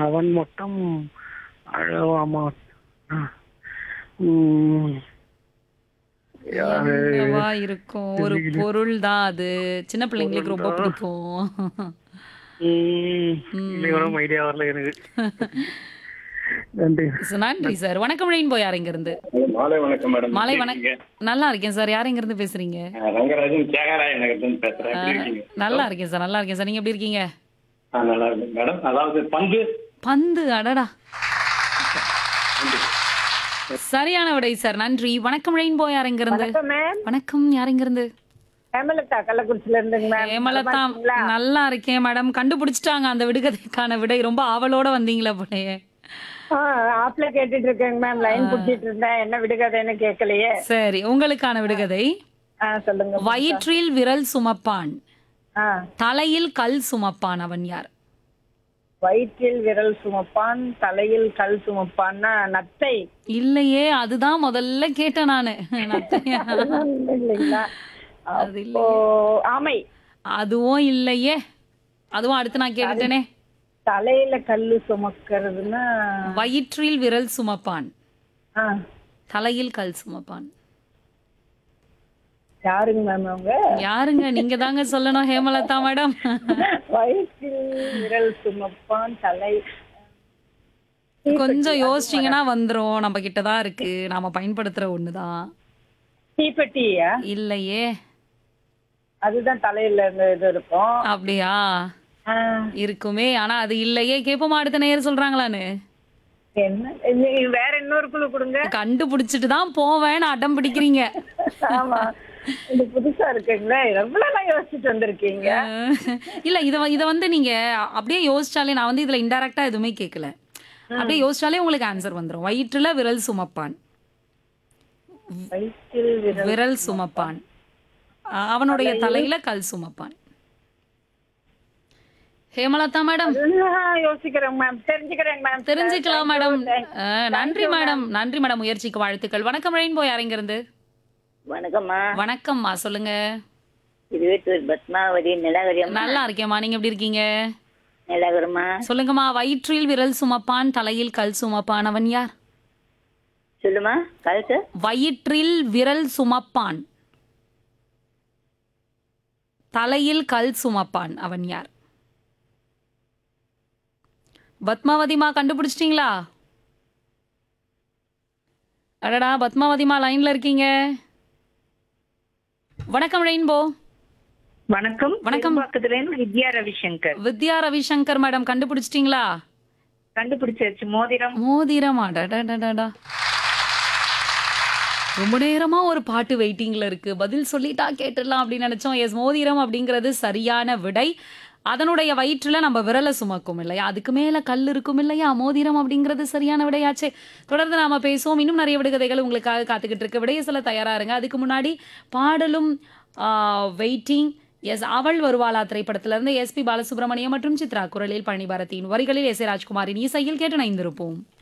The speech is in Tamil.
அவன் மட்டும் அழவாமா உம், யாரு என்னவா இருக்கும் ஒரு பொருள் தான் அது சின்ன பிள்ளைங்களுக்கு ரொம்ப பிடிக்கும் உம், இன்னைக்கு ஐடியா வரல எனக்கு நன்றி So, நன்றி சார் வணக்கம் ரெயின்போ யார் இங்க இருந்து மாலை வணக்கம் மேடம் மாலை வணக்கம் நல்லா இருக்கேன் சார் யார் இங்க இருந்து பேசுறீங்க நான் ரங்கராஜன் தியாகராய நகரத்துல பேசுறேன் எப்படி இருக்கீங்க நல்லா இருக்கேன் சார் நல்லா இருக்கேன் சார் நீங்க எப்படி இருக்கீங்க ஆ, நல்லா இருக்கு மேடம் அதாவது பந்து பந்து அடடா சரியான விடை சார் நன்றி வணக்கம் ரெயின்போ யார் இங்க இருந்து வணக்கம் மேம் வணக்கம் யார் இங்க இருந்து ஹேமலதா கள்ளக்குறிச்சில இருந்துங்க மேம் ஏமலதா நல்லா இருக்கேன் மேடம் கண்டுபிடிச்சிட்டாங்க அந்த விடுகதைக்கான விடை ரொம்ப ஆவலோட வந்தீங்களா போலயே ஆப்ல கேட்டுட்டு இருக்கேங்க மேம் லைன் புடிச்சிட்டு இருந்தேன் என்ன விடுகதைன்னு கேட்கலையே சரி உங்களுக்கான விடுகதை ஆ சொல்லுங்க வயிற்றில் விரல் சுமப்பான் ஆ தலையில் கல் சுமப்பான் அவன் யார் வயிற்றில் விரல் சுமப்பான் தலையில் கல் சுமப்பான்னா நத்தை இல்லையே அதுதான் முதல்ல கேட்டேன் நானு நத்தையா? இல்லைங்களா அது இல்ல ஓ ஆமை அதுவும் இல்லையே அதுவும் அடுத்து நான் கேட்டுட்டேனே தலையில கல்லு சுமக்கிறதுன்னா வயிற்றில் விரல் சுமப்பான் ஆ தலையில் கல் சுமப்பான் யாருங்க மேம் அவங்க யாருங்க நீங்க தாங்க சொல்லணும் ஹேமலதா மேடம் வயிற்றில் விரல் சுமப்பான் தலை கொஞ்சம் யோசிச்சீங்கன்னா வந்துரும் நம்ம கிட்டதான் இருக்கு நாம பயன்படுத்துற ஒண்ணுதான் தீப்பெட்டியா இல்லையே அதுதான் தலையில இந்த இது இருக்கும் அப்படியா ஆ, இருக்குமே ஆனா அது இல்லையே கேப்போமா அடுத்த நேயர் சொல்றாங்களான்னு என்ன இது வேற இன்னொரு குழு கொடுங்க கண்டுபிடிச்சிட்டு தான் போவேன்னு அடம் பிடிக்கிறீங்க ஆமா இது புதுசா இருக்குங்களே எவ்வளவு எல்லாம் யோசிச்சுட்டு வந்திருக்கீங்க அஹ் இல்ல இத வ- இத வந்து நீங்க அப்படியே யோசிச்சாலே நான் வந்து இதுல இன்டைரக்டா எதுவுமே கேட்கல அப்படியே யோசிச்சாலே உங்களுக்கு ஆன்சர் வந்துரும் வயிற்றுல விரல் சுமப்பான் வயிற்றில் விரல் விரல் சுமப்பான் அஹ் அவனுடைய தலையில கல் சுமப்பான் ஹேமலதா மேடம் அதெல்லாம் யோசிக்கிறேன் மேம் தெரிஞ்சுக்கிறேன் மேம் தெரிஞ்சுக்கலாம் மேடம் அஹ் நன்றி மேடம் நன்றி மேடம் முயற்சிக்கு வாழ்த்துக்கள் வணக்கம் ரெயின்போ யாருங்க இருந்து வணக்கம்மா வணக்கம்மா சொல்லுங்க இருபத்தூர் பத்மாவதி நிலகரியம் நல்லா இருக்கேம்மா நீங்க எப்படி இருக்கீங்க நிலகரமா சொல்லுங்கம்மா வயிற்றில் விரல் சுமப்பான் தலையில் கல் சுமப்பான் அவன் யார் சொல்லுமா கழுத்து வயிற்றில் விரல் சுமப்பான் தலையில் கல் சுமப்பான் அவன் யார் பத்மாவதிமா கண்டுபிடிச்சிட்டீங்களா அடடா பத்மாவதிமா லைன்ல இருக்கீங்க வணக்கம் ரெயின்போ வணக்கம் வணக்கம். பக்கத்துலேருந்து வித்யா ரவிசங்கர் வித்யா ரவிசங்கர் மேடம் கண்டுபிடிச்சிட்டீங்களா கண்டுபிடிச்சாச்சு மோதிரம் மோதிரமா டடடடடா ரொம்ப நேரமா ஒரு பாட்டு வெயிட்டிங்ல இருக்கு பதில் சொல்லிட்டா கேட்டுடலாம் அப்படின்னு நினைச்சோம் எஸ் மோதிரம் அப்படிங்கிறது சரியான விடை அதனுடைய வயிற்றுல நம்ம விரலை சுமக்கும் இல்லையா அதுக்கு மேல கல் இருக்கும் இல்லையா மோதிரம் அப்படிங்கிறது சரியான விடையாச்சே தொடர்ந்து நாம பேசுவோம் இன்னும் நிறைய விடுகதைகள் உங்களுக்காக காத்துக்கிட்டு இருக்கு விடைய சொல்ல தயாரா இருங்க அதுக்கு முன்னாடி பாடலும் வெயிட்டிங் எஸ் அவள் வருவாளா திரைப்படத்துல இருந்து எஸ்பி பாலசுப்ரமணியம் மற்றும் சித்ரா குரலில் பழனி பாரதியின் வரிகளில் எஸ் ஏ ராஜ்குமாரின் இசையில் கேட்டு இணைந்திருப்போம்